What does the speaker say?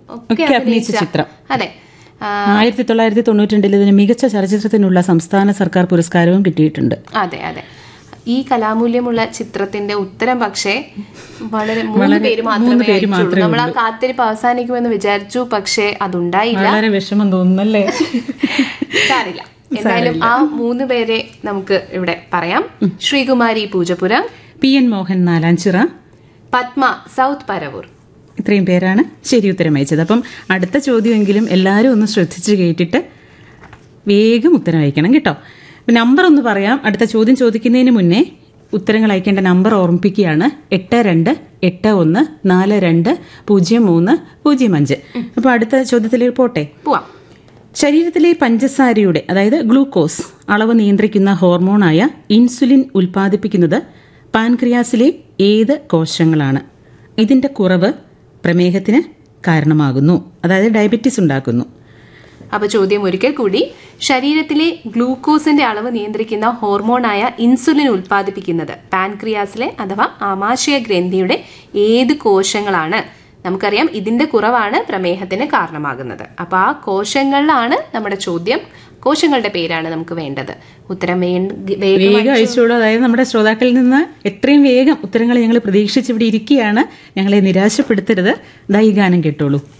ഒക്കെ അഭിനയിച്ച ചിത്രം അതെ ആ, ആയിരത്തി തൊള്ളായിരത്തി തൊണ്ണൂറ്റി രണ്ടിൽ ഇതിന് മികച്ച ചലച്ചിത്രത്തിനുള്ള സംസ്ഥാന സർക്കാർ പുരസ്കാരവും കിട്ടിയിട്ടുണ്ട് അതെ അതെ ഈ കലാമൂല്യമുള്ള ചിത്രത്തിന്റെ ഉത്തരം പക്ഷേ വളരെ മൂന്ന് പേര് മാത്രമേ പേര് അയച്ചുള്ളൂ നമ്മൾ ആ കാത്തിരിപ്പ് അവസാനിക്കുമെന്ന് വിചാരിച്ചു പക്ഷേ അതുണ്ടായില്ല വളരെ വിഷമം തോന്നുന്നല്ലേ സാരില്ല എന്തായാലും ആ മൂന്ന് പേരെ നമുക്ക് ഇവിടെ പറയാം Sreekumari Poojapuram P N Mohan Nalanchira Padma south Paravur ഇത്രയും പേരാണ് ശരി ഉത്തരം അയച്ചത് അപ്പം അടുത്ത ചോദ്യമെങ്കിലും എല്ലാവരും ഒന്ന് ശ്രദ്ധിച്ച് കേട്ടിട്ട് വേഗം ഉത്തരം അയക്കണം കേട്ടോ നമ്പർ ഒന്ന് പറയാം അടുത്ത ചോദ്യം ചോദിക്കുന്നതിന് മുന്നേ ഉത്തരങ്ങൾ അയക്കേണ്ട നമ്പർ ഓർമ്മിപ്പിക്കുകയാണ് എട്ട് രണ്ട് എട്ട് ഒന്ന് നാല് രണ്ട് പൂജ്യം മൂന്ന് പൂജ്യം അഞ്ച് അപ്പോൾ അടുത്ത ചോദ്യത്തിലേക്ക് പോട്ടെ പോവാം ശരീരത്തിലെ പഞ്ചസാരയുടെ അതായത് ഗ്ലൂക്കോസ് അളവ് നിയന്ത്രിക്കുന്ന ഹോർമോണായ ഇൻസുലിൻ ഉൽപ്പാദിപ്പിക്കുന്നത് പാൻക്രിയാസിലെ ഏത് കോശങ്ങളാണ് ഇതിന്റെ കുറവ് പ്രമേഹത്തിന് കാരണമാകുന്നു അതായത് ഡയബറ്റീസ് ഉണ്ടാക്കുന്നു അപ്പൊ ചോദ്യം ഒരിക്കൽ കൂടി ശരീരത്തിലെ ഗ്ലൂക്കോസിന്റെ അളവ് നിയന്ത്രിക്കുന്ന ഹോർമോണായ ഇൻസുലിൻ ഉൽപ്പാദിപ്പിക്കുന്നത് പാൻക്രിയാസിലെ അഥവാ ആമാശയ ഗ്രന്ഥിയുടെ ഏത് കോശങ്ങളാണ് നമുക്കറിയാം ഇതിന്റെ കുറവാണ് പ്രമേഹത്തിന് കാരണമാകുന്നത് അപ്പൊ ആ കോശങ്ങളിലാണ് നമ്മുടെ ചോദ്യം കോശങ്ങളുടെ പേരാണ് നമുക്ക് വേണ്ടത് ഉത്തരം വേ- വേഗം വേഗം അയച്ചോളൂ അതായത് നമ്മുടെ ശ്രോതാക്കളിൽ നിന്ന് എത്രയും വേഗം ഉത്തരങ്ങൾ ഞങ്ങൾ പ്രതീക്ഷിച്ച് ഇവിടെ ഇരിക്കുകയാണ് ഞങ്ങളെ നിരാശപ്പെടുത്തരുത് ദാ ഈ ഗാനം കേട്ടോളൂ